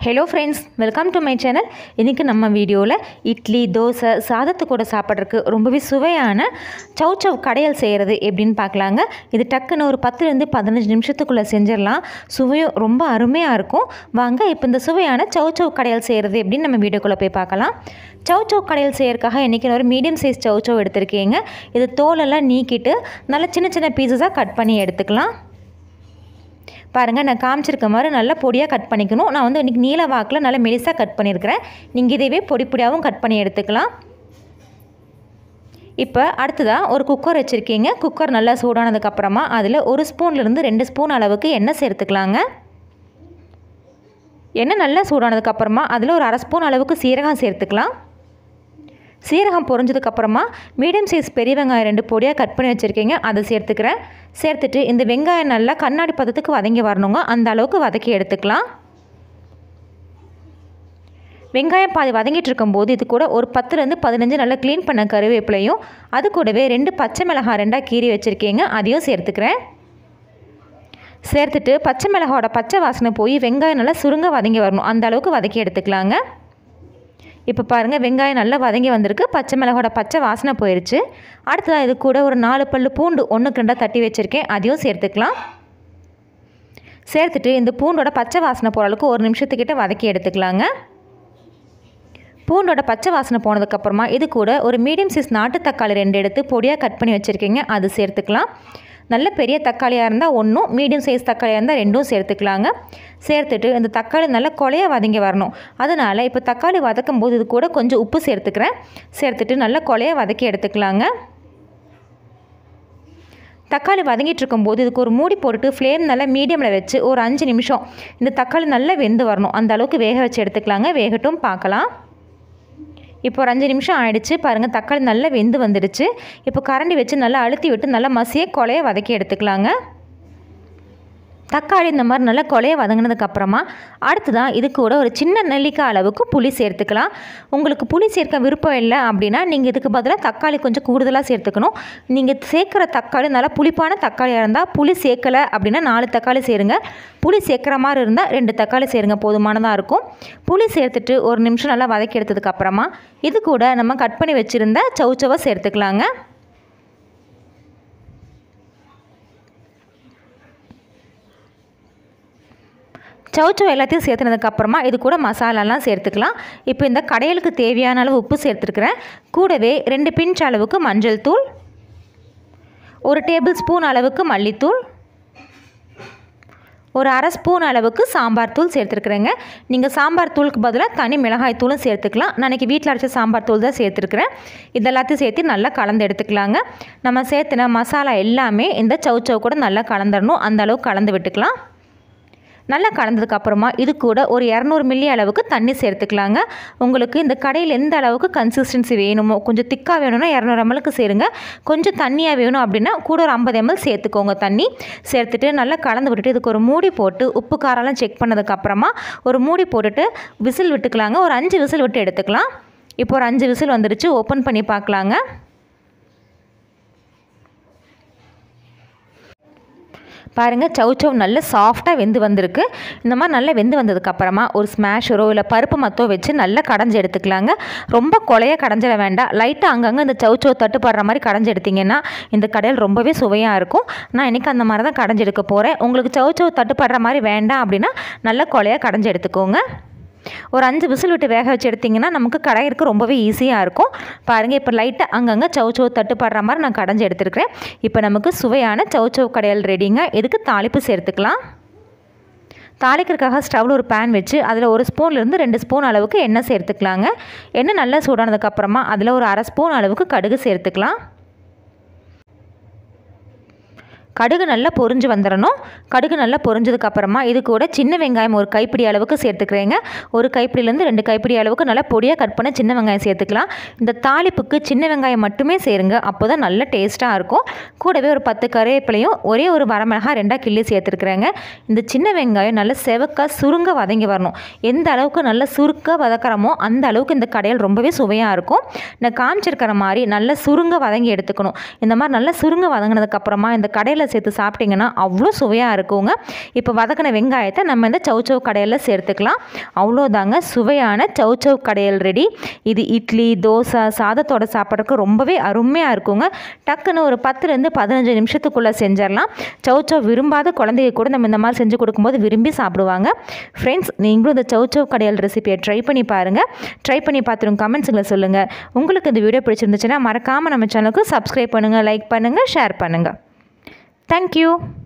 hello friends welcome to my channel இன்றைக்கி நம்ம வீடியோவில் இட்லி தோசை சாதத்து கூட சாப்பிட்றதுக்கு ரொம்பவே சுவையான சவ் சவ் கடையல் செய்கிறது எப்படின்னு பார்க்கலாங்க இது டக்குன்னு ஒரு பத்துலேருந்து பதினஞ்சு நிமிஷத்துக்குள்ளே செஞ்சிடலாம் சுவையும் ரொம்ப அருமையாக இருக்கும் வாங்க இப்போ இந்த சுவையான சவ் சவ் கடையல் செய்கிறது எப்படின்னு நம்ம வீடியோக்குள்ளே போய் பார்க்கலாம் சவ் சவ் கடையல் செய்யறதுக்காக இன்றைக்கி நான் ஒரு மீடியம் சைஸ் சவ் சவ் எடுத்திருக்கீங்க இது தோலெல்லாம் நீக்கிட்டு நல்லா சின்ன சின்ன பீசஸாக கட் பண்ணி எடுத்துக்கலாம் பாருங்கள் நான் காமிச்சிருக்க மாதிரி நல்லா பொடியாக கட் பண்ணிக்கணும் நான் வந்து இன்றைக்கி நீல வாக்கில் நல்லா மெலிசாக கட் பண்ணியிருக்கிறேன் நீங்கள் இதேவே பொடி பொடியாகவும் கட் பண்ணி எடுத்துக்கலாம் இப்போ அடுத்ததாக ஒரு குக்கர் வச்சுருக்கீங்க குக்கர் நல்லா சூடானதுக்கப்புறமா அதில் ஒரு ஸ்பூன்லேருந்து ரெண்டு ஸ்பூன் அளவுக்கு எண்ணெய் சேர்த்துக்கலாங்க எண்ணெய் நல்லா சூடானதுக்கப்புறமா அதில் ஒரு அரை ஸ்பூன் அளவுக்கு சீரகம் சேர்த்துக்கலாம் சீரகம் பொரிஞ்சதுக்கப்புறமா மீடியம் சைஸ் பெரிய வெங்காயம் ரெண்டு பொடியாக கட் பண்ணி வச்சுருக்கீங்க அதை சேர்த்துக்கிறேன் சேர்த்துட்டு இந்த வெங்காயம் நல்லா கண்ணாடி பதத்துக்கு வதங்கி வரணுங்க அந்த அளவுக்கு வதக்கி எடுத்துக்கலாம் வெங்காயம் பாதி வதங்கிட்டு இருக்கும்போது இது கூட ஒரு பத்துலேருந்து பதினஞ்சு நல்லா க்ளீன் பண்ண கருவேப்பிலையும் அது கூடவே ரெண்டு பச்சை மிளகாய் ரெண்டாக கீறி வச்சுருக்கீங்க அதையும் சேர்த்துக்கிறேன் சேர்த்துட்டு பச்சை மிளகாவோட பச்சை வாசனை போய் வெங்காயம் நல்லா சுருங்க வதங்கி வரணும் அந்த அளவுக்கு வதக்கி எடுத்துக்கலாங்க இப்போ பாருங்கள் வெங்காயம் நல்லா வதங்கி வந்திருக்கு பச்சை மிளகோட பச்சை வாசனை போயிடுச்சு அடுத்ததாக இது கூட ஒரு நாலு பல் பூண்டு ஒன்றுக்கு ரெண்டாக தட்டி வச்சுருக்கேன் அதையும் சேர்த்துக்கலாம் சேர்த்துட்டு இந்த பூண்டோட பச்சை வாசனை போகிற அளவுக்கு ஒரு நிமிஷத்துக்கிட்ட வதக்கி எடுத்துக்கலாங்க பூண்டோட பச்சை வாசனை போனதுக்கப்புறமா இது கூட ஒரு மீடியம் சைஸ் நாட்டு தக்காளி ரெண்டு எடுத்து பொடியாக கட் பண்ணி வச்சுருக்கீங்க அது சேர்த்துக்கலாம் நல்ல பெரிய தக்காளியாக இருந்தால் ஒன்றும் மீடியம் சைஸ் தக்காளியாக இருந்தால் ரெண்டும் சேர்த்துக்கலாங்க சேர்த்துட்டு இந்த தக்காளி நல்லா கொலையாக வதங்கி வரணும் அதனால் இப்போ தக்காளி வதக்கும் போது இது கூட கொஞ்சம் உப்பு சேர்த்துக்கிறேன் சேர்த்துட்டு நல்லா கொலையாக வதக்கி எடுத்துக்கலாங்க தக்காளி வதங்கிட்டு இருக்கும்போது இதுக்கு ஒரு மூடி போட்டுட்டு ஃப்ளேம் நல்லா மீடியமில் வச்சு ஒரு அஞ்சு நிமிஷம் இந்த தக்காளி நல்லா வெந்து வரணும் அந்த அளவுக்கு வேக வச்சு எடுத்துக்கலாங்க வேகட்டும் பார்க்கலாம் இப்போ ஒரு அஞ்சு நிமிஷம் ஆயிடுச்சு பாருங்கள் தக்காளி நல்லா வெந்து வந்துடுச்சு இப்போ கரண்டி வச்சு நல்லா அழுத்தி விட்டு நல்லா மசிய கொலையை வதக்கி எடுத்துக்கலாங்க தக்காளி இந்த மாதிரி நல்லா கொலையை வதங்கினதுக்கப்புறமா அடுத்ததான் இது கூட ஒரு சின்ன நெல்லிக்காய் அளவுக்கு புளி சேர்த்துக்கலாம் உங்களுக்கு புளி சேர்க்க விருப்பம் இல்லை அப்படின்னா நீங்கள் இதுக்கு பதிலாக தக்காளி கொஞ்சம் கூடுதலாக சேர்த்துக்கணும் நீங்கள் சேர்க்குற தக்காளி நல்லா புளிப்பான தக்காளியாக இருந்தால் புளி சேர்க்கலை அப்படின்னா நாலு தக்காளி சேருங்க புளி சேர்க்குற மாதிரி இருந்தால் ரெண்டு தக்காளி சேருங்க போதுமானதாக இருக்கும் புளி சேர்த்துட்டு ஒரு நிமிஷம் நல்லா வதக்கி எடுத்ததுக்கப்புறமா இது கூட நம்ம கட் பண்ணி வச்சுருந்த சவுச்சவை சேர்த்துக்கலாங்க சவுச்சோ எல்லாத்தையும் சேர்த்துனதுக்கப்புறமா இது கூட மசாலாலாம் சேர்த்துக்கலாம் இப்போ இந்த கடையலுக்கு தேவையான அளவு உப்பு சேர்த்துருக்குறேன் கூடவே ரெண்டு பிஞ்ச் அளவுக்கு மஞ்சள் தூள் ஒரு டேபிள் ஸ்பூன் அளவுக்கு மல்லித்தூள் ஒரு அரை ஸ்பூன் அளவுக்கு சாம்பார் தூள் சேர்த்துருக்குறேங்க நீங்கள் சாம்பார் தூளுக்கு பதிலாக தனி மிளகாய் தூளும் சேர்த்துக்கலாம் நான் இன்றைக்கி வீட்டில் அரைச்ச சாம்பார் தூள் தான் சேர்த்துருக்குறேன் இதெல்லாத்தையும் சேர்த்து நல்லா கலந்து எடுத்துக்கலாங்க நம்ம சேர்த்துன மசாலா எல்லாமே இந்த சவு சவு கூட நல்லா கலந்துடணும் அந்த அளவுக்கு கலந்து விட்டுக்கலாம் நல்லா கலந்ததுக்கப்புறமா இது கூட ஒரு இரநூறு மில்லி அளவுக்கு தண்ணி சேர்த்துக்கலாங்க உங்களுக்கு இந்த கடையில் எந்த அளவுக்கு கன்சிஸ்டன்சி வேணுமோ கொஞ்சம் திக்காக வேணும்னா இரநூறு எம்எல்க்கு சேருங்க கொஞ்சம் தண்ணியாக வேணும் அப்படின்னா கூட ஒரு ஐம்பது எம்எல் சேர்த்துக்கோங்க தண்ணி சேர்த்துட்டு நல்லா கலந்து விட்டுட்டு இதுக்கு ஒரு மூடி போட்டு உப்பு காரெல்லாம் செக் பண்ணதுக்கப்புறமா ஒரு மூடி போட்டுட்டு விசில் விட்டுக்கலாங்க ஒரு அஞ்சு விசில் விட்டு எடுத்துக்கலாம் இப்போ ஒரு அஞ்சு விசில் வந்துடுச்சு ஓப்பன் பண்ணி பார்க்கலாங்க பாருங்கள் சவு சவு நல்ல சாஃப்டாக வெந்து வந்திருக்கு இந்த மாதிரி நல்லா வெந்து வந்ததுக்கப்புறமா ஒரு ஸ்மாஷரோ இல்லை பருப்பு மத்தோ வச்சு நல்லா கடைஞ்சி எடுத்துக்கலாங்க ரொம்ப கொலையாக கடைஞ்சிட வேண்டாம் லைட்டாக அங்கங்கே இந்த சவு சவு தட்டுப்படுற மாதிரி கடைஞ்சி எடுத்திங்கன்னா இந்த கடையில் ரொம்பவே சுவையாக இருக்கும் நான் இன்றைக்கி அந்த மாதிரி தான் கடைஞ்சி எடுக்க போகிறேன் உங்களுக்கு சவு சவு தட்டுப்படுற மாதிரி வேண்டாம் அப்படின்னா நல்லா கொலையாக கடைஞ்சி எடுத்துக்கோங்க ஒரு அஞ்சு விசில் விட்டு வேக வச்சு எடுத்திங்கன்னா நமக்கு கடையிறக்கு ரொம்பவே ஈஸியாக இருக்கும் பாருங்கள் இப்போ லைட்டாக அங்கங்கே சவு சவு தட்டுப்படுற மாதிரி நான் கடைஞ்சி எடுத்துருக்கிறேன் இப்போ நமக்கு சுவையான சவு சவு கடையல் ரெடிங்க இதுக்கு தாளிப்பு சேர்த்துக்கலாம் தாளிக்கிறதுக்காக ஸ்டவ்வில் ஒரு பேன் வச்சு அதில் ஒரு ஸ்பூன்லேருந்து ரெண்டு ஸ்பூன் அளவுக்கு எண்ணெய் சேர்த்துக்கலாங்க எண்ணெய் நல்லா சூடானதுக்கப்புறமா அதில் ஒரு அரை ஸ்பூன் அளவுக்கு கடுகு சேர்த்துக்கலாம் கடுகு நல்லா பொரிஞ்சு வந்துடணும் கடுகு நல்லா பொரிஞ்சதுக்கப்புறமா இது கூட சின்ன வெங்காயம் ஒரு கைப்பிடி அளவுக்கு சேர்த்துக்கிறேங்க ஒரு கைப்பிடிலேருந்து ரெண்டு கைப்பிடி அளவுக்கு நல்லா பொடியாக கட் பண்ண சின்ன வெங்காயம் சேர்த்துக்கலாம் இந்த தாளிப்புக்கு சின்ன வெங்காயம் மட்டுமே சேருங்க அப்போ தான் நல்ல டேஸ்ட்டாக இருக்கும் கூடவே ஒரு பத்து கருவேப்பிலையும் ஒரே ஒரு வரமிளகாய் ரெண்டாக கிள்ளி சேர்த்துருக்குறேங்க இந்த சின்ன வெங்காயம் நல்லா செவக்க சுருங்க வதங்கி வரணும் எந்த அளவுக்கு நல்லா சுருக்க வதக்கிறோமோ அந்த அளவுக்கு இந்த கடையில் ரொம்பவே சுவையாக இருக்கும் நான் காமிச்சிருக்கிற மாதிரி நல்லா சுருங்க வதங்கி எடுத்துக்கணும் இந்த மாதிரி நல்லா சுருங்க வதங்கினதுக்கப்புறமா இந்த கடையில் கடையில் சேர்த்து சாப்பிட்டிங்கன்னா அவ்வளோ சுவையாக இருக்குங்க இப்போ வதக்கின வெங்காயத்தை நம்ம இந்த சவுச்சவ் கடையில் சேர்த்துக்கலாம் அவ்வளோதாங்க சுவையான சவுச்சவ் கடையல் ரெடி இது இட்லி தோசை சாதத்தோட சாப்பிட்றதுக்கு ரொம்பவே அருமையாக இருக்குங்க டக்குன்னு ஒரு பத்துலேருந்து பதினஞ்சு நிமிஷத்துக்குள்ளே செஞ்சிடலாம் சவுச்சவ் விரும்பாத குழந்தைங்க கூட நம்ம இந்த மாதிரி செஞ்சு கொடுக்கும்போது விரும்பி சாப்பிடுவாங்க ஃப்ரெண்ட்ஸ் நீங்களும் இந்த சவுச்சவ் கடையல் ரெசிபியை ட்ரை பண்ணி பாருங்கள் ட்ரை பண்ணி பார்த்துருங்க கமெண்ட்ஸுங்களை சொல்லுங்கள் உங்களுக்கு இந்த வீடியோ பிடிச்சிருந்துச்சுன்னா மறக்காமல் நம்ம சேனலுக்கு சப்ஸ்கிரைப் பண்ணுங்கள் லைக் பண்ணுங்கள் ஷேர் பண்ணுங்கள் தேங்க்யூ